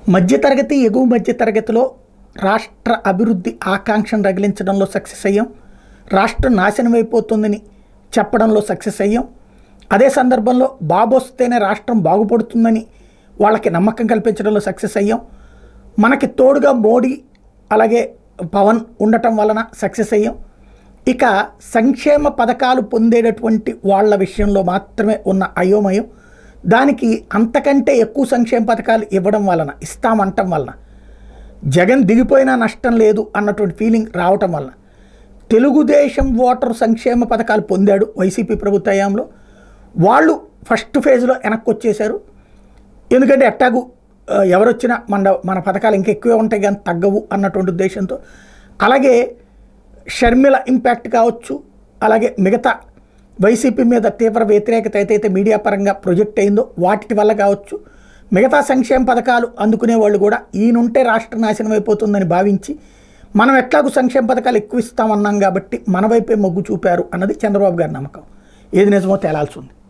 మధ్యతరగతి ఎగువ మధ్యతరగతిలో రాష్ట్ర అభివృద్ధి ఆకాంక్షను రగిలించడంలో సక్సెస్ అయ్యాం రాష్ట్రం నాశనం అయిపోతుందని చెప్పడంలో సక్సెస్ అయ్యాం అదే సందర్భంలో బాబు వస్తేనే రాష్ట్రం బాగుపడుతుందని వాళ్ళకి నమ్మకం కల్పించడంలో సక్సెస్ అయ్యాం మనకి తోడుగా మోడీ అలాగే పవన్ ఉండటం వలన సక్సెస్ అయ్యాం ఇక సంక్షేమ పథకాలు పొందేటటువంటి వాళ్ళ విషయంలో మాత్రమే ఉన్న అయోమయం దానికి అంతకంటే ఎక్కువ సంక్షేమ పథకాలు ఇవ్వడం వలన ఇస్తామంటం వలన జగన్ దిగిపోయినా నష్టం లేదు అన్నటువంటి ఫీలింగ్ రావటం వలన తెలుగుదేశం ఓటర్ సంక్షేమ పథకాలు పొందాడు వైసీపీ ప్రభుత్వ హయాంలో వాళ్ళు ఫస్ట్ ఫేజ్లో వెనక్కి వచ్చేశారు ఎందుకంటే ఎట్టాగు ఆ, ఎవరొచ్చినా మన మన పథకాలు ఇంకా ఎక్కువే ఉంటాయి కానీ తగ్గవు అన్నటువంటి ఉద్దేశంతో అలాగే షర్మిల ఇంపాక్ట్ కావచ్చు అలాగే మిగతా వైసీపీ మీద తీవ్ర వ్యతిరేకత ఏదైతే మీడియా పరంగా ప్రొజెక్ట్ అయిందో వాటి వల్ల కావచ్చు మిగతా సంక్షేమ పథకాలు అందుకునే వాళ్ళు కూడా ఈయనుంటే రాష్ట్ర నాశనం అయిపోతుందని భావించి మనం ఎట్లాగూ సంక్షేమ పథకాలు ఎక్కువ ఇస్తామన్నాం కాబట్టి మన వైపే మొగ్గు చూపారు అన్నది చంద్రబాబు గారి నమ్మకం ఏది నిజమో తేలాల్సి ఉంది